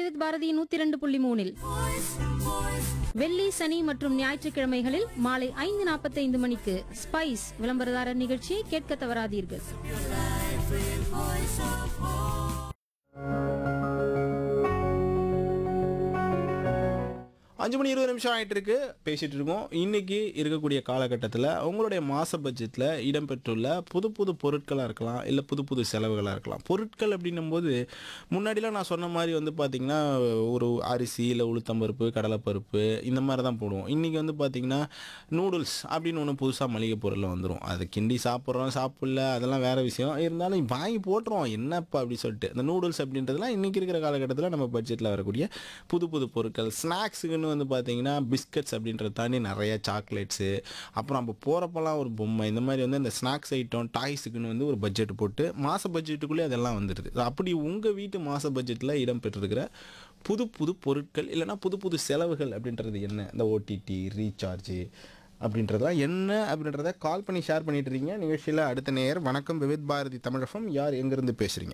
விவித் பாரதி நூத்தி இரண்டு புள்ளி மூணில் வெள்ளி சனி மற்றும் ஞாயிற்றுக்கிழமைகளில் மாலை ஐந்து நாற்பத்தைந்து மணிக்கு ஸ்பைஸ் விளம்பரதாரர் நிகழ்ச்சியை கேட்க தவறாதீர்கள் அஞ்சு மணி இருபது நிமிஷம் ஆயிட்டு இருக்கு பேசிட்டு இருக்கோம் இன்னைக்கு இருக்கக்கூடிய காலகட்டத்தில் உங்களுடைய மாச பட்ஜெட்டில் இடம்பெற்றுள்ள புது புது பொருட்களாக இருக்கலாம் இல்லை புது புது செலவுகளாக இருக்கலாம் பொருட்கள் அப்படின்னும் போது முன்னாடிலாம் நான் சொன்ன மாதிரி வந்து பார்த்தீங்கன்னா ஒரு அரிசி இல்லை உளுத்தம்பருப்பு கடலைப்பருப்பு இந்த மாதிரி தான் போடுவோம் இன்றைக்கி வந்து பார்த்தீங்கன்னா நூடுல்ஸ் அப்படின்னு ஒன்று புதுசாக மளிகை பொருளில் வந்துடும் அது கிண்டி சாப்பிட்றோம் சாப்பிடல அதெல்லாம் வேறு விஷயம் இருந்தாலும் வாங்கி போட்டுருவோம் என்னப்பா அப்படி சொல்லிட்டு இந்த நூடுல்ஸ் அப்படின்றதுலாம் இன்றைக்கி இருக்கிற காலகட்டத்தில் நம்ம பட்ஜெட்டில் வரக்கூடிய புது புது பொருட்கள் ஸ்நாக்ஸுக்குன்னு வந்து பார்த்தீங்கன்னா பிஸ்கட்ஸ் அப்படின்றத தாண்டி நிறைய சாக்லேட்ஸு அப்புறம் நம்ம போகிறப்பெல்லாம் ஒரு பொம்மை இந்த மாதிரி வந்து இந்த ஸ்நாக்ஸ் ஐட்டம் டாய்ஸுக்குன்னு வந்து ஒரு பட்ஜெட் போட்டு மாத பட்ஜெட்டுக்குள்ளே அதெல்லாம் வந்துடுது அப்படி உங்கள் வீட்டு மாத பட்ஜெட்டில் இடம் பெற்றிருக்கிற புது புது பொருட்கள் இல்லைன்னா புது புது செலவுகள் அப்படின்றது என்ன இந்த ஓடிடி ரீசார்ஜு அப்படின்றதெல்லாம் என்ன அப்படின்றத கால் பண்ணி ஷேர் பண்ணிட்டு இருக்கீங்க நிகழ்ச்சியில் அடுத்த நேயர் வணக்கம் விவித் பாரதி தமிழகம் யார் எங்கேருந்து பேசுகிறீங்க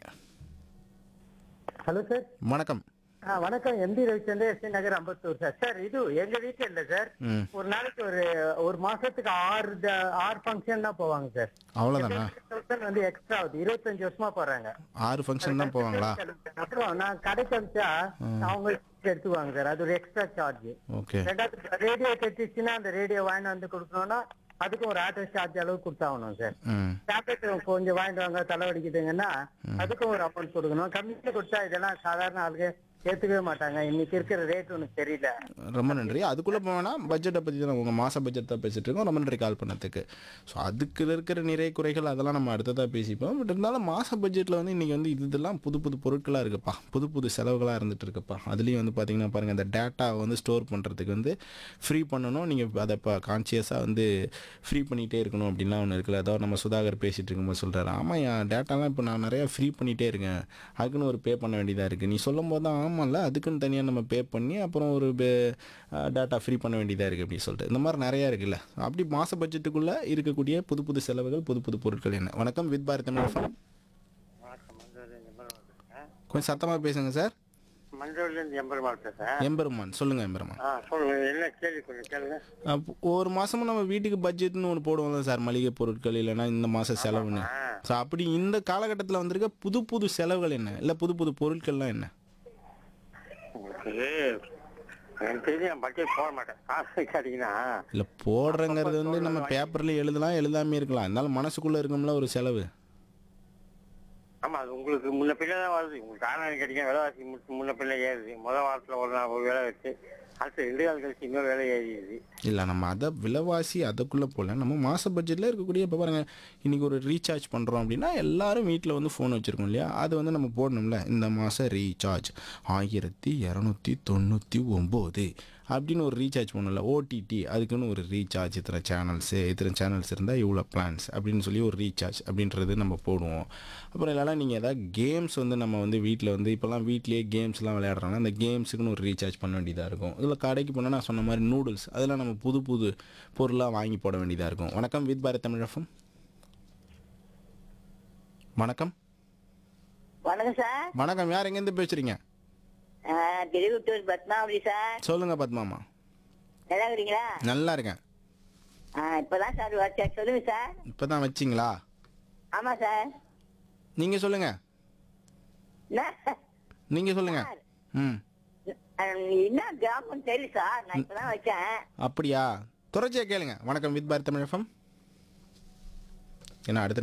ஹலோ சார் வணக்கம் ஆ வணக்கம் MT Ravichandran ST Nagar Ambattur sir sir இது எங்க வீட்டுல இல்ல சார் ம் ஒரு நாளைக்கு ஒரு ஒரு மாசத்துக்கு ஆறு த- ஆறு ஃபங்க்ஷன் தான் போவாங்க சார் அவ்வளோதானா தௌசண்ட் வந்து எக்ஸ்ட்ரா ஆகுது இருபத்தஞ்சு வருஷமா போறாங்க ஆறு ஃபங்க்ஷன் தான் போவாங்களா அப்புறம் நான் கடைக்கு அனுப்பிச்சா அவங்க எடுத்துக்குவாங்க சார் அது ஒரு எக்ஸ்ட்ரா சார்ஜ் ஓகே ரெண்டாவது ரேடியோ கட்டிச்சுன்னா அந்த ரேடியோ வாங்கி வந்து கொடுக்கணும்னா அதுக்கும் ஒரு ஆட்டோ சார்ஜ் அளவு கொடுத்தாகணும் சார் ம் டேப்லெட் கொஞ்சம் வாங்கிட்டு வாங்க தலைவலிக்குதுங்கன்னா அதுக்கும் ஒரு அமௌண்ட் கொடுக்கணும் கம்மியா கொடுத்தா இதெல்லாம் சாதாரண ஆளுங்க ஏத்துக்கவே மாட்டாங்க இன்னைக்கு இருக்கிற ரேட் உனக்கு தெரியல ரொம்ப நன்றி அதுக்குள்ளே போவேன்னா பட்ஜெட்டை பற்றி தான் உங்கள் மாத பட்ஜெட் தான் பேசிட்டு இருக்கோம் ரொம்ப நன்றி கால் பண்ணதுக்கு ஸோ அதுக்கு இருக்கிற நிறைய குறைகள் அதெல்லாம் நம்ம அடுத்ததாக பேசிப்போம் பட் இருந்தாலும் மாத பட்ஜெட்டில் வந்து இன்றைக்கி வந்து இது இதெல்லாம் புது புது பொருட்களாக இருக்குப்பா புது புது செலவுகளாக இருந்துட்டு இருக்குப்பா அதுலேயும் வந்து பார்த்தீங்கன்னா பாருங்கள் இந்த டேட்டாவை வந்து ஸ்டோர் பண்ணுறதுக்கு வந்து ஃப்ரீ பண்ணணும் நீங்கள் அதை இப்போ கான்சியஸாக வந்து ஃப்ரீ பண்ணிகிட்டே இருக்கணும் அப்படின்லாம் ஒன்று இருக்குல்ல அதாவது நம்ம சுதாகர் பேசிகிட்டு இருக்கும்போது சொல்கிறாரு ஆமாம் என் டேட்டாலாம் இப்போ நான் நிறையா ஃப்ரீ பண்ணிகிட்டே இருக்கேன் அதுக்குன்னு ஒரு பே பண்ண வேண்டியதாக இருக்குது நீ சொல்லும் போது தான் ஆமாம்ல அதுக்குன்னு தனியாக நம்ம பே பண்ணி அப்புறம் ஒரு டேட்டா ஃப்ரீ பண்ண வேண்டியதாக இருக்குது அப்படின்னு சொல்லிட்டு இந்த மாதிரி நிறையா இருக்குல்ல அப்படி மாத பட்ஜெட்டுக்குள்ளே இருக்கக்கூடிய புது புது செலவுகள் புது புது பொருட்கள் என்ன வணக்கம் வித் பாரத் தமிழ் FM. கொஞ்சம் சத்தமாக பேசுங்க சார் மஞ்சள்ல இருந்து எம்பெருமாள் பேசுறேன் எம்பெருமான் சொல்லுங்கள் எம்பெருமான் ஆ சொல்லுங்க என்ன கேள்வி கொஞ்சம் கேளுங்க அப்போ ஒரு மாதமும் நம்ம வீட்டுக்கு பட்ஜெட்னு ஒன்று போடுவோம்ல சார் மளிகை பொருட்கள் இல்லைன்னா இந்த மாதம் செலவுன்னு ஸோ அப்படி இந்த காலகட்டத்தில் வந்திருக்க புது புது செலவுகள் என்ன இல்லை புது புது பொருட்கள்லாம் என்ன உங்களுக்கு எனக்கு தெரிஞ்சு நான் பட்ஜெட் போட மாட்டேன் காசு கேட்டீங்கன்னா இல்லை போடுறங்கிறது வந்து நம்ம பேப்பரில் எழுதலாம் எழுதாமே இருக்கலாம் இருந்தாலும் மனசுக்குள்ளே இருக்கும்ல ஒரு செலவு ஆமா அது உங்களுக்கு முன்ன பிள்ளை தான் வருது உங்களுக்கு காரணம் கேட்டீங்கன்னா விலைவாசி முன்ன- முன்ன பிள்ளை ஏறுது முதல் வாரத்துல ஒரு நாள் ஒரு வேலை வச்சு அடுத்து ரெண்டு நாள் கழிச்சு இன்னொரு வேலை ஏறிடுது இல்லை நம்ம அதை விலைவாசி அதுக்குள்ளே போகல நம்ம மாத பட்ஜெட்டில் இருக்கக்கூடிய இப்போ பாருங்கள் இன்றைக்கி ஒரு ரீசார்ஜ் பண்ணுறோம் அப்படின்னா எல்லாரும் வீட்டில் வந்து ஃபோன் வச்சுருக்கோம் இல்லையா அது வந்து நம்ம போடணும்ல இந்த மாதம் ரீசார்ஜ் ஆயிரத்தி இரநூத்தி தொண்ணூற்றி ஒம்பது அப்படின்னு ஒரு ரீசார்ஜ் பண்ணல ஓடிடி அதுக்குன்னு ஒரு ரீசார்ஜ் இத்தனை சேனல்ஸு இத்தனை சேனல்ஸ் இருந்தால் இவ்வளோ பிளான்ஸ் அப்படின்னு சொல்லி ஒரு ரீசார்ஜ் அப்படின்றது நம்ம போடுவோம் அப்புறம் இல்லைனா நீங்கள் ஏதாவது கேம்ஸ் வந்து நம்ம வந்து வீட்டில் வந்து இப்போல்லாம் வீட்லேயே கேம்ஸ்லாம் விளையாடுறாங்க அந்த கேம்ஸுக்குன்னு ஒரு ரீசார்ஜ் பண்ண வேண்டியதாக இருக்கும் இதில் கடைக்கு போனால் நான் சொன்ன மாதிரி நூடுல்ஸ் அதெல்லாம் நம்ம புது புது பொருளாக வாங்கி போட வேண்டியதாக இருக்கும் வணக்கம் வித் பாரத் தமிழகம் வணக்கம் வணக்கம் சார் வணக்கம் யார் எங்கேருந்து பேசுகிறீங்க திருவிட்டூர் பத்மாவதி சார் சொல்லுங்கள் பத்மாமா நல்லா இருக்கிறீங்களா நல்லா இருக்கேன் ஆ, இப்பதான் சார் வச்சேன் சொல்லுங்க சார் இப்போ தான் வச்சிங்களா ஆமா சார் நீங்கள் சொல்லுங்கள் என்ன நீங்கள் சொல்லுங்கள் ம் அஹ், என்ன கிராமம் தெரியல சார் நான் இப்பதான் வச்சேன் அப்படியா தொடர்ச்சியாக கேளுங்க வணக்கம் வித் பாரத் தமிழ் எஃப்எம் ஏன்னா அடுத்த